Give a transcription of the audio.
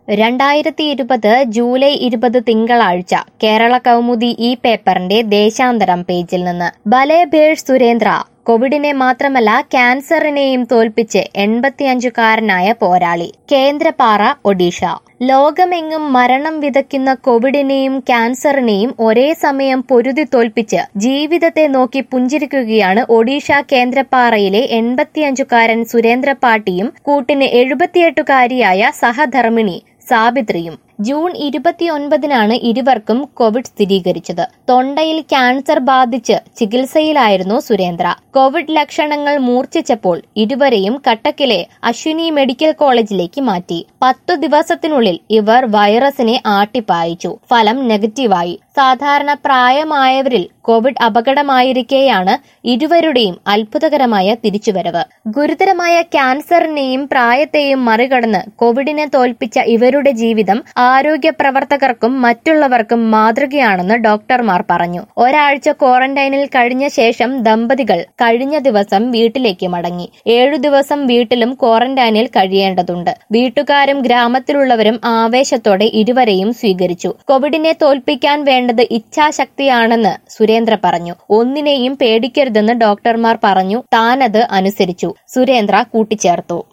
രണ്ടായിരത്തി ഇരുപത് ജൂലൈ ഇരുപത് തിങ്കളാഴ്ച കേരള കൗമുദി ഈ പേപ്പറിന്റെ ദേശാന്തരം പേജിൽ നിന്ന് ബലേഭേഷ് സുരേന്ദ്ര കോവിഡിനെ മാത്രമല്ല ക്യാൻസറിനെയും തോൽപ്പിച്ച് എൺപത്തിയഞ്ചുകാരനായ പോരാളി കേന്ദ്രപാറ ഒഡീഷ ലോകമെങ്ങും മരണം വിതയ്ക്കുന്ന കോവിഡിനെയും ക്യാൻസറിനെയും ഒരേ സമയം പൊരുതി തോൽപ്പിച്ച് ജീവിതത്തെ നോക്കി പുഞ്ചിരിക്കുകയാണ് ഒഡീഷ കേന്ദ്രപ്പാറയിലെ എൺപത്തിയഞ്ചുകാരൻ സുരേന്ദ്ര പാട്ടിയും കൂട്ടിന് എഴുപത്തിയെട്ടുകാരിയായ സഹധർമ്മിണി സാബിത്രിയും ജൂൺ ഇരുപത്തിയൊൻപതിനാണ് ഇരുവർക്കും കോവിഡ് സ്ഥിരീകരിച്ചത് തൊണ്ടയിൽ ക്യാൻസർ ബാധിച്ച് ചികിത്സയിലായിരുന്നു സുരേന്ദ്ര കോവിഡ് ലക്ഷണങ്ങൾ മൂർച്ഛിച്ചപ്പോൾ ഇരുവരെയും കട്ടക്കിലെ അശ്വിനി മെഡിക്കൽ കോളേജിലേക്ക് മാറ്റി പത്തു ദിവസത്തിനുള്ളിൽ ഇവർ വൈറസിനെ ആട്ടിപ്പായിച്ചു ഫലം നെഗറ്റീവായി സാധാരണ പ്രായമായവരിൽ കോവിഡ് അപകടമായിരിക്കെയാണ് ഇരുവരുടെയും അത്ഭുതകരമായ തിരിച്ചുവരവ് ഗുരുതരമായ ക്യാൻസറിനെയും പ്രായത്തെയും മറികടന്ന് കോവിഡിനെ തോൽപ്പിച്ച ഇവരുടെ ജീവിതം ആരോഗ്യ പ്രവർത്തകർക്കും മറ്റുള്ളവർക്കും മാതൃകയാണെന്ന് ഡോക്ടർമാർ പറഞ്ഞു ഒരാഴ്ച ക്വാറന്റൈനിൽ കഴിഞ്ഞ ശേഷം ദമ്പതികൾ കഴിഞ്ഞ ദിവസം വീട്ടിലേക്ക് മടങ്ങി ഏഴു ദിവസം വീട്ടിലും ക്വാറന്റൈനിൽ കഴിയേണ്ടതുണ്ട് വീട്ടുകാരും ഗ്രാമത്തിലുള്ളവരും ആവേശത്തോടെ ഇരുവരെയും സ്വീകരിച്ചു കോവിഡിനെ തോൽപ്പിക്കാൻ വേണ്ടത് ഇച്ഛാശക്തിയാണെന്ന് സുരേന്ദ്ര പറഞ്ഞു ഒന്നിനെയും പേടിക്കരുതെന്ന് ഡോക്ടർമാർ പറഞ്ഞു താനത് അനുസരിച്ചു സുരേന്ദ്ര കൂട്ടിച്ചേർത്തു